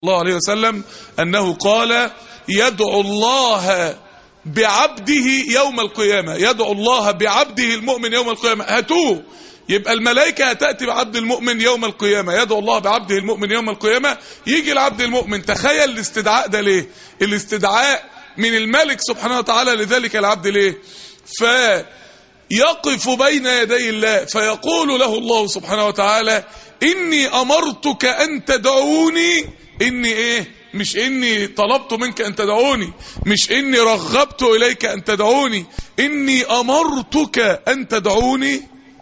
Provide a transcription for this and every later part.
الله عليه وسلم أنه قال يدعو الله بعبده يوم القيامة يدعو الله بعبده المؤمن يوم القيامة هاتوه يبقى الملائكة هتأتي بعبد المؤمن يوم القيامة يدعو الله بعبده المؤمن يوم القيامة يجي العبد المؤمن تخيل الاستدعاء ده ليه الاستدعاء من الملك سبحانه وتعالى لذلك العبد ليه فيقف بين يدي الله فيقول له الله سبحانه وتعالى إني أمرتك أن تدعوني إني إيه مش إني طلبت منك أن تدعوني مش إني رغبت إليك أن تدعوني إني أمرتك أن تدعوني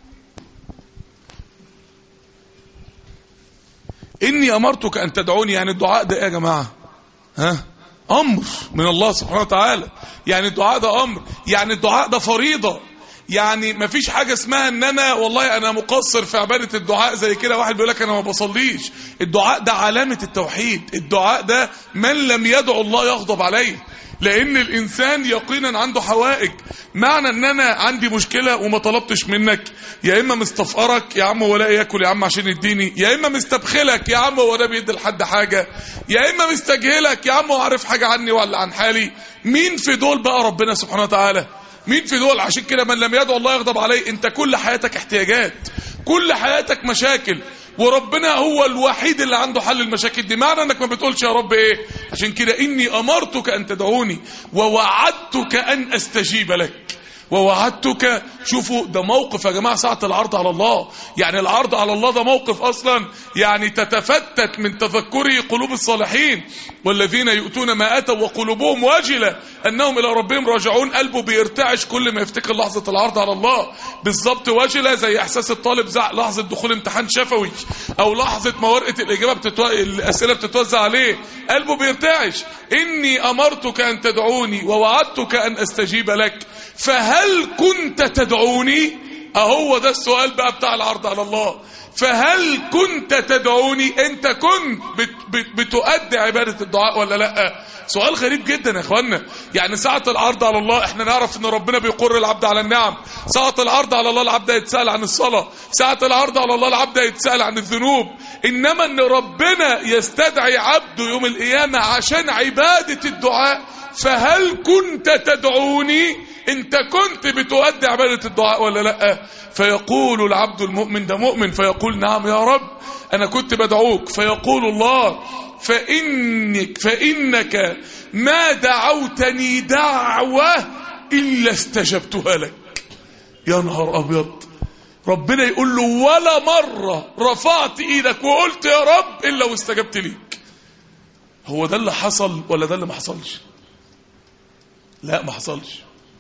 إني أمرتك أن تدعوني يعني الدعاء ده إيه يا جماعة ها أمر من الله سبحانه وتعالى يعني الدعاء ده أمر يعني الدعاء ده فريضة يعني مفيش حاجة اسمها ان انا والله انا مقصر في عبادة الدعاء زي كده واحد بيقول لك انا ما بصليش الدعاء ده علامة التوحيد الدعاء ده من لم يدعو الله يغضب عليه لان الانسان يقينا عنده حوائج معنى ان انا عندي مشكلة وما طلبتش منك يا اما مستفقرك يا عم ولا ياكل يا عم عشان يديني يا اما مستبخلك يا عم ولا بيدي لحد حاجة يا اما مستجهلك يا عم وعارف حاجة عني ولا عن حالي مين في دول بقى ربنا سبحانه وتعالى مين في دول عشان كده من لم يدعو الله يغضب عليه انت كل حياتك احتياجات كل حياتك مشاكل وربنا هو الوحيد اللي عنده حل المشاكل دي معنى انك ما بتقولش يا رب ايه عشان كده اني امرتك ان تدعوني ووعدتك ان استجيب لك ووعدتك شوفوا ده موقف يا جماعة ساعة العرض على الله يعني العرض على الله ده موقف أصلا يعني تتفتت من تذكره قلوب الصالحين والذين يؤتون ما أتوا وقلوبهم واجلة أنهم إلى ربهم راجعون قلبه بيرتعش كل ما يفتكر لحظة العرض على الله بالظبط واجلة زي إحساس الطالب زع لحظة دخول امتحان شفوي أو لحظة ما ورقة الإجابة بتتو... الأسئلة بتتوزع عليه قلبه بيرتعش إني أمرتك أن تدعوني ووعدتك أن أستجيب لك فهل كنت تدعوني اهو ده السؤال بقى بتاع العرض على الله فهل كنت تدعوني انت كنت بت بت بتؤدي عبادة الدعاء ولا لا سؤال غريب جدا يا اخوانا يعني ساعة العرض على الله احنا نعرف ان ربنا بيقر العبد على النعم ساعة العرض على الله العبد يتسأل عن الصلاة ساعة العرض على الله العبد يتسأل عن الذنوب انما ان ربنا يستدعي عبده يوم القيامة عشان عبادة الدعاء فهل كنت تدعوني انت كنت بتؤدي عبادة الدعاء ولا لا فيقول العبد المؤمن ده مؤمن فيقول نعم يا رب انا كنت بدعوك فيقول الله فإنك, فإنك ما دعوتني دعوة إلا استجبتها لك يا نهار أبيض ربنا يقول له ولا مرة رفعت ايدك وقلت يا رب إلا واستجبت ليك هو ده اللي حصل ولا ده اللي ما حصلش لا ما حصلش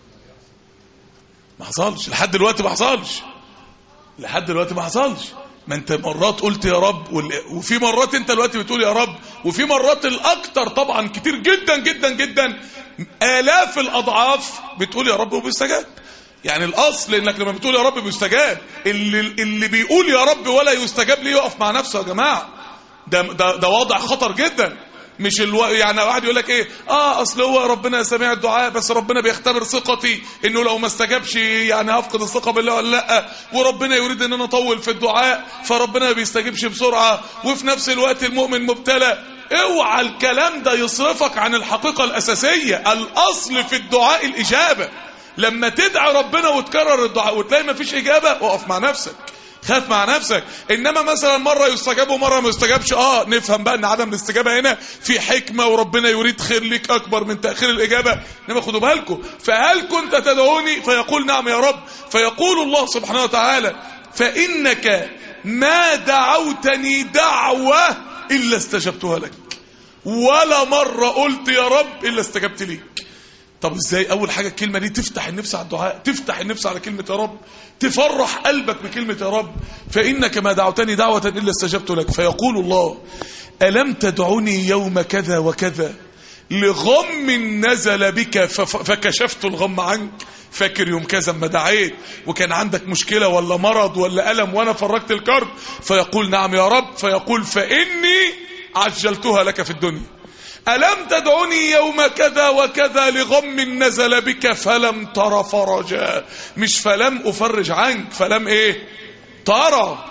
ما حصلش لحد دلوقتي ما حصلش لحد دلوقتي ما حصلش ما انت مرات قلت يا رب وفي مرات انت دلوقتي بتقول يا رب وفي مرات الاكتر طبعا كتير جدا جدا جدا الاف الاضعاف بتقول يا رب وبيستجاب يعني الاصل انك لما بتقول يا رب بيستجاب اللي, اللي بيقول يا رب ولا يستجاب ليه يقف مع نفسه يا جماعه ده ده, ده وضع خطر جدا مش الو... يعني واحد يقول لك ايه اه اصل هو ربنا سميع الدعاء بس ربنا بيختبر ثقتي انه لو ما استجابش يعني هفقد الثقه بالله ولا لا وربنا يريد ان انا اطول في الدعاء فربنا ما بيستجيبش بسرعه وفي نفس الوقت المؤمن مبتلى اوعى الكلام ده يصرفك عن الحقيقه الاساسيه الاصل في الدعاء الاجابه لما تدعي ربنا وتكرر الدعاء وتلاقي ما فيش اجابه اقف مع نفسك خاف مع نفسك انما مثلا مرة يستجاب ومرة ما يستجابش اه نفهم بقى ان عدم الاستجابة هنا في حكمة وربنا يريد خير لك اكبر من تأخير الاجابة انما خدوا بالكم فهل كنت تدعوني فيقول نعم يا رب فيقول الله سبحانه وتعالى فانك ما دعوتني دعوة الا استجبتها لك ولا مرة قلت يا رب الا استجبت ليك طب ازاي اول حاجة الكلمة دي تفتح النفس على الدعاء تفتح النفس على كلمة يا رب تفرح قلبك بكلمة يا رب فإنك ما دعوتني دعوة إلا استجبت لك فيقول الله ألم تدعني يوم كذا وكذا لغم نزل بك فكشفت الغم عنك فاكر يوم كذا ما دعيت وكان عندك مشكلة ولا مرض ولا ألم وأنا فرجت الكرب فيقول نعم يا رب فيقول فإني عجلتها لك في الدنيا ألم تدعني يوم كذا وكذا لغم نزل بك فلم تر فرجا مش فلم أفرج عنك فلم إيه ترى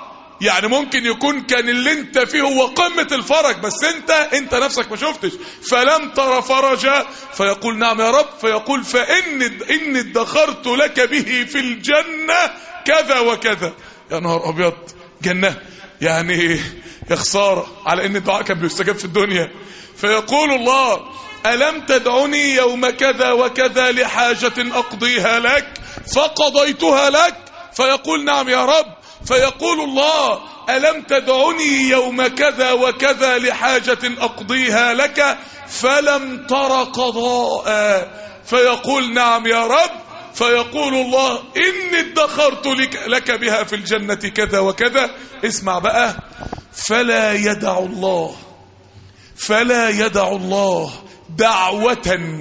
يعني ممكن يكون كان اللي انت فيه هو قمة الفرج بس انت انت نفسك ما شفتش فلم ترى فرجا فيقول نعم يا رب فيقول فإن إن ادخرت لك به في الجنة كذا وكذا يا نهار أبيض جنة يعني يا خسارة على ان الدعاء كان بيستجاب في الدنيا فيقول الله ألم تدعني يوم كذا وكذا لحاجة أقضيها لك فقضيتها لك فيقول نعم يا رب فيقول الله ألم تدعني يوم كذا وكذا لحاجة أقضيها لك فلم تر قضاء فيقول نعم يا رب فيقول الله إني ادخرت لك, لك بها في الجنة كذا وكذا اسمع بقى فلا يدع الله فلا يدع الله دعوة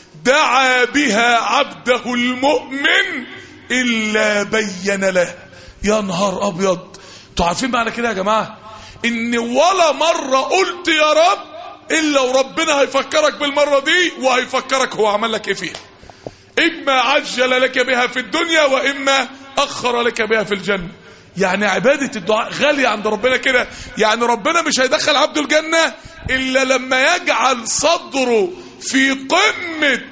دعا بها عبده المؤمن إلا بين له يا نهار أبيض انتوا عارفين معنى كده يا جماعة إن ولا مرة قلت يا رب إلا وربنا هيفكرك بالمرة دي وهيفكرك هو عمل لك إيه فيها إما عجل لك بها في الدنيا وإما أخر لك بها في الجنة يعني عبادة الدعاء غالية عند ربنا كده يعني ربنا مش هيدخل عبده الجنة إلا لما يجعل صدره في قمة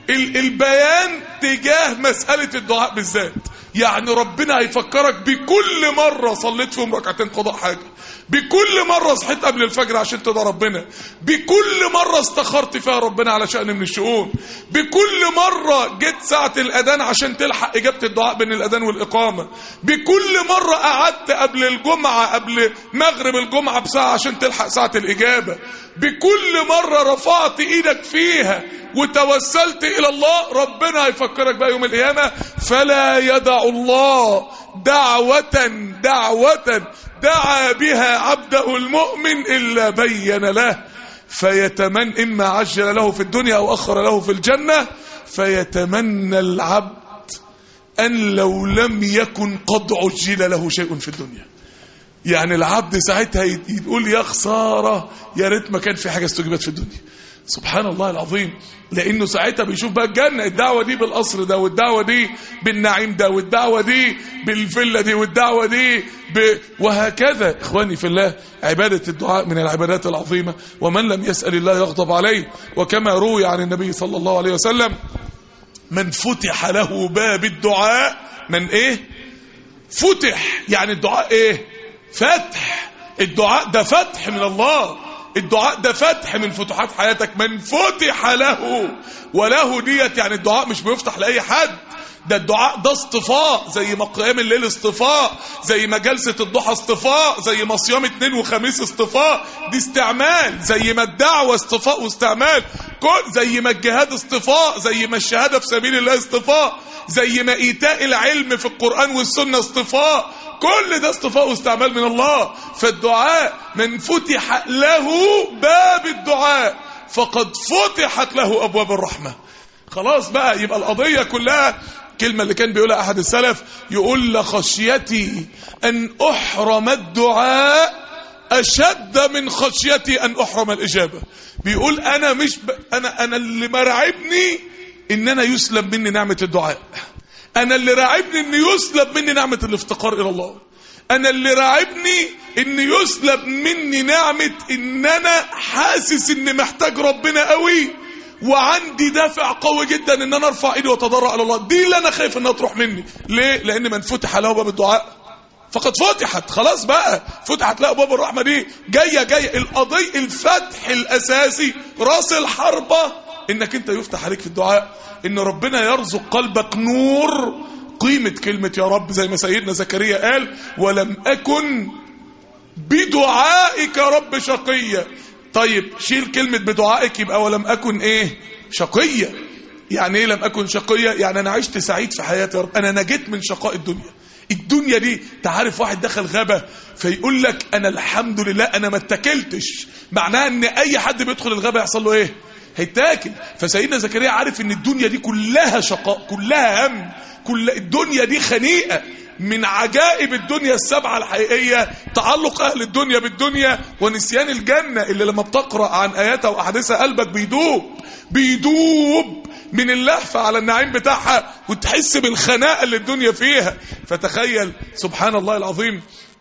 البيان تجاه مسألة الدعاء بالذات يعني ربنا هيفكرك بكل مرة صليت فيهم ركعتين قضاء حاجة بكل مرة صحيت قبل الفجر عشان تدعى ربنا بكل مرة استخرت فيها ربنا على شأن من الشؤون بكل مرة جيت ساعة الأذان عشان تلحق إجابة الدعاء بين الأذان والإقامة بكل مرة قعدت قبل الجمعة قبل مغرب الجمعة بساعة عشان تلحق ساعة الإجابة بكل مرة رفعت إيدك فيها وتوسلت إلى الله ربنا هيفكرك بقى يوم القيامة فلا يدع الله دعوة دعوة دعا بها عبده المؤمن إلا بين له فيتمن إما عجل له في الدنيا أو أخر له في الجنة فيتمنى العبد أن لو لم يكن قد عجل له شيء في الدنيا يعني العبد ساعتها يقول يا خسارة يا ريت ما كان في حاجة استجابت في الدنيا سبحان الله العظيم لانه ساعتها بيشوف بقى الجنه الدعوه دي بالقصر ده والدعوه دي بالنعيم ده والدعوه دي بالفيلا دي والدعوه دي ب... وهكذا اخواني في الله عباده الدعاء من العبادات العظيمه ومن لم يسال الله يغضب عليه وكما روي عن النبي صلى الله عليه وسلم من فتح له باب الدعاء من ايه فتح يعني الدعاء ايه فتح الدعاء ده فتح من الله الدعاء ده فتح من فتوحات حياتك من فتح له وله ديت يعني الدعاء مش بيفتح لأي حد ده الدعاء ده اصطفاء زي ما قيام الليل اصطفاء زي ما جلسة الضحى اصطفاء زي ما صيام اثنين وخميس اصطفاء دي استعمال زي ما الدعوة اصطفاء واستعمال كل زي ما الجهاد اصطفاء زي ما الشهادة في سبيل الله اصطفاء زي ما ايتاء العلم في القرآن والسنة اصطفاء كل ده اصطفاء واستعمال من الله فالدعاء من فتح له باب الدعاء فقد فتحت له أبواب الرحمة خلاص بقى يبقى القضية كلها كلمة اللي كان بيقولها أحد السلف يقول لخشيتي أن أحرم الدعاء أشد من خشيتي أن أحرم الإجابة بيقول أنا مش ب... أنا أنا اللي مرعبني إن أنا يسلب مني نعمة الدعاء انا اللي راعبني ان يسلب مني نعمة الافتقار الى الله انا اللي راعبني ان يسلب مني نعمة ان انا حاسس اني محتاج ربنا قوي وعندي دافع قوي جدا ان انا ارفع ايدي واتضرع الى الله دي اللي انا خايف انها تروح مني ليه لان من فتح له باب الدعاء فقد فتحت خلاص بقى فتحت له باب الرحمه دي جايه جايه القضيه الفتح الاساسي راس الحربه انك انت يفتح عليك في الدعاء ان ربنا يرزق قلبك نور قيمة كلمة يا رب زي ما سيدنا زكريا قال ولم أكن بدعائك رب شقيا طيب شيل كلمة بدعائك يبقى ولم أكن ايه شقيا يعني ايه لم أكن شقيا يعني أنا عشت سعيد في حياتي يا رب أنا نجيت من شقاء الدنيا الدنيا دي تعرف واحد دخل غابة فيقول لك أنا الحمد لله أنا ما اتكلتش معناها أن أي حد بيدخل الغابة يحصل له إيه هيتاكل فسيدنا زكريا عارف ان الدنيا دي كلها شقاء كلها هم كل الدنيا دي خنيقه من عجائب الدنيا السبعة الحقيقية تعلق أهل الدنيا بالدنيا ونسيان الجنة اللي لما بتقرأ عن آياتها وأحاديثها قلبك بيدوب بيدوب من اللهفة على النعيم بتاعها وتحس بالخناقة اللي الدنيا فيها فتخيل سبحان الله العظيم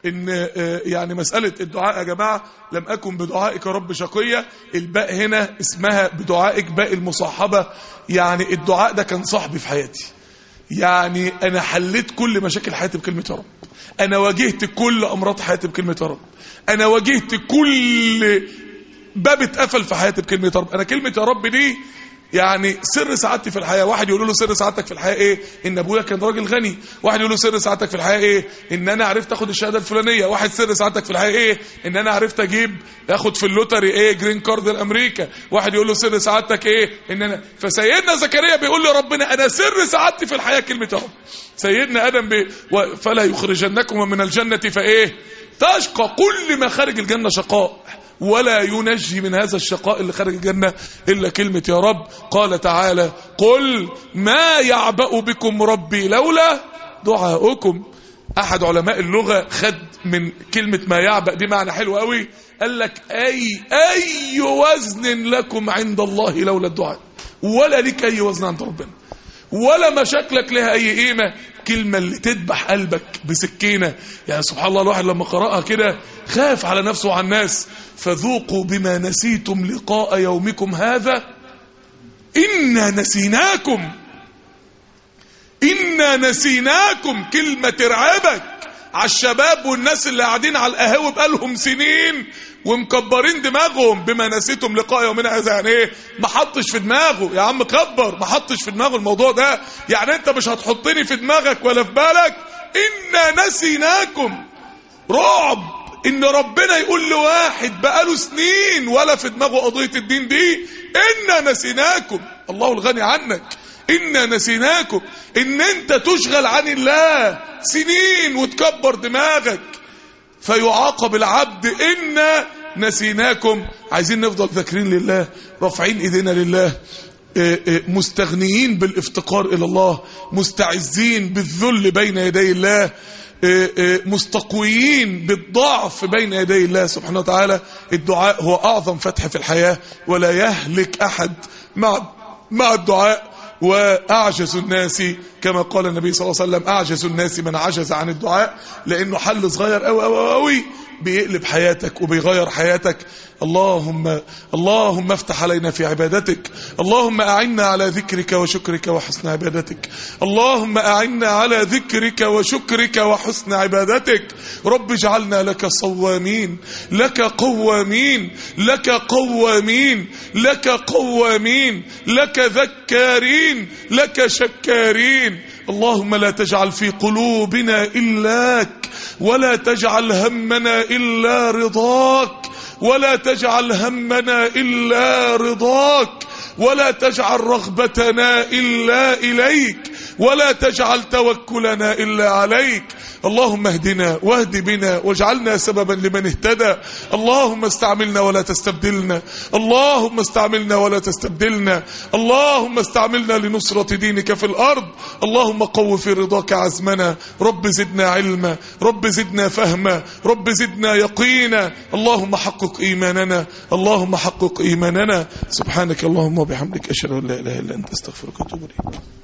ان آه، يعني مسألة الدعاء يا جماعة لم أكن بدعائك رب شقية الباء هنا اسمها بدعائك باء المصاحبة يعني الدعاء ده كان صاحبي في حياتي يعني انا حليت كل مشاكل حياتي بكلمة يا رب انا واجهت كل امراض حياتي بكلمة يا رب انا واجهت كل باب اتقفل في حياتي بكلمة يا رب انا كلمة يا رب دي يعني سر سعادتي في الحياه واحد يقول له سر سعادتك في الحياه ايه ان ابويا كان راجل غني واحد يقول له سر سعادتك في الحياه ايه ان انا عرفت اخد الشهاده الفلانيه واحد سر سعادتك في الحياه ايه ان انا عرفت اجيب اخد في اللوتري ايه جرين كارد لامريكا واحد يقول له سر سعادتك ايه ان انا فسيدنا زكريا بيقول لربنا انا سر سعادتي في الحياه كلمه اهو سيدنا ادم بي و- فلا يخرجنكم من الجنه فايه تشقى كل ما خارج الجنه شقاء ولا ينجي من هذا الشقاء اللي خارج الجنة إلا كلمة يا رب قال تعالى قل ما يعبأ بكم ربي لولا دعاؤكم أحد علماء اللغة خد من كلمة ما يعبأ دي معنى حلو قوي قال لك أي أي وزن لكم عند الله لولا الدعاء ولا لك أي وزن عند ربنا ولا مشاكلك لها اي قيمه كلمه اللي تذبح قلبك بسكينه يعني سبحان الله الواحد لما قراها كده خاف على نفسه وعلى الناس فذوقوا بما نسيتم لقاء يومكم هذا انا نسيناكم انا نسيناكم كلمه ترعبك على الشباب والناس اللي قاعدين على القهاوي بقالهم سنين ومكبرين دماغهم بما نسيتم لقاء يومنا هذا يعني ايه ما حطش في دماغه يا عم كبر ما حطش في دماغه الموضوع ده يعني انت مش هتحطني في دماغك ولا في بالك انا نسيناكم رعب ان ربنا يقول لواحد بقاله سنين ولا في دماغه قضية الدين دي انا نسيناكم الله الغني عنك انا نسيناكم ان انت تشغل عن الله سنين وتكبر دماغك فيعاقب العبد إنا نسيناكم عايزين نفضل ذاكرين لله رافعين ايدينا لله إيه إيه مستغنيين بالافتقار الى الله مستعزين بالذل بين يدي الله إيه إيه مستقويين بالضعف بين يدي الله سبحانه وتعالى الدعاء هو اعظم فتح في الحياة ولا يهلك احد مع مع الدعاء واعجز الناس كما قال النبي صلى الله عليه وسلم اعجز الناس من عجز عن الدعاء لانه حل صغير قوي قوي قوي بيقلب حياتك وبيغير حياتك اللهم اللهم افتح علينا في عبادتك اللهم اعنا على ذكرك وشكرك وحسن عبادتك اللهم اعنا على ذكرك وشكرك وحسن عبادتك رب اجعلنا لك صوامين لك قوامين لك قوامين لك قوامين لك ذكارين لك شكارين اللهم لا تجعل في قلوبنا إلاك ولا تجعل همنا إلا رضاك ولا تجعل همنا إلا رضاك ولا تجعل رغبتنا إلا إليك ولا تجعل توكلنا إلا عليك اللهم اهدنا واهد بنا واجعلنا سببا لمن اهتدى اللهم استعملنا ولا تستبدلنا اللهم استعملنا ولا تستبدلنا اللهم استعملنا لنصرة دينك في الأرض اللهم قو في رضاك عزمنا رب زدنا علما رب زدنا فهما رب زدنا يقينا اللهم حقق إيماننا اللهم حقق إيماننا سبحانك اللهم وبحمدك أشهد أن لا إله إلا أنت استغفرك وأتوب إليك